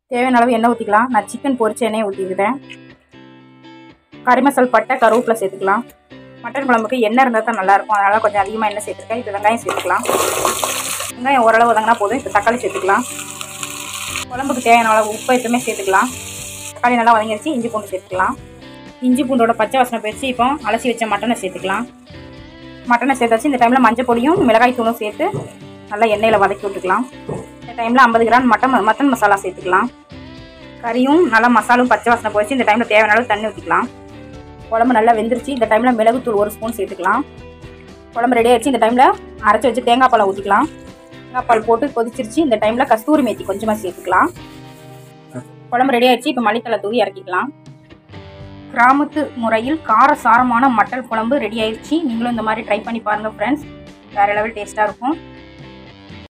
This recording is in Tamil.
தேவையான அளவு எண்ணெய் ஊற்றிக்கலாம் நான் சிக்கன் பொரிச்ச எண்ணெயை ஊற்றிக்கிறேன் கறி மசால் பட்டை கருவேப்பிலை சேர்த்துக்கலாம் மட்டன் குழம்புக்கு எண்ணெய் இருந்தால் தான் நல்லாயிருக்கும் அதனால் கொஞ்சம் அதிகமாக எண்ணெய் சேர்த்துருக்கேன் இப்போ வெங்காயம் சேர்த்துக்கலாம் வெங்காயம் ஓரளவு வதங்கினா போதும் இப்போ தக்காளி சேர்த்துக்கலாம் குழம்புக்கு தேவையான அளவு உப்பு எப்பவுமே சேர்த்துக்கலாம் தக்காளி நல்லா வதங்கிடுச்சு இஞ்சி பூண்டு சேர்த்துக்கலாம் இஞ்சி பூண்டோட பச்சை வாசனை போயிடுச்சு இப்போ அலசி வச்ச மட்டனை சேர்த்துக்கலாம் மட்டனை சேர்த்தாச்சு இந்த டைமில் மஞ்சள் பொடியும் மிளகாய் தூளும் சேர்த்து நல்லா எண்ணெயில் வதக்கி விட்டுக்கலாம் இந்த டைமில் ஐம்பது கிராம் மட்டன் மட்டன் மசாலா சேர்த்துக்கலாம் கறியும் நல்லா மசாலும் பச்சை வாசனை போயிடுச்சு இந்த டைமில் தேவையான அளவு தண்ணி ஊற்றிக்கலாம் குழம்பு நல்லா வெந்துருச்சு இந்த டைமில் மிளகுத்தூள் ஒரு ஸ்பூன் சேர்த்துக்கலாம் குழம்பு ரெடி ஆயிடுச்சு இந்த டைமில் அரைச்சி வச்சு தேங்காய் பாலை ஊற்றிக்கலாம் தேங்காய் பால் போட்டு கொதிச்சிருச்சு இந்த டைமில் கஸ்தூரி மேத்தி கொஞ்சமாக சேர்த்துக்கலாம் குழம்பு ரெடி ஆயிடுச்சு இப்போ மல்லித்தலை தூவி இறக்கிக்கலாம் கிராமத்து முறையில் கார சாரமான மட்டன் குழம்பு ரெடி ஆயிடுச்சு நீங்களும் இந்த மாதிரி ட்ரை பண்ணி பாருங்கள் ஃப்ரெண்ட்ஸ் வேறு லெவல் டேஸ்ட்டாக இருக்கும்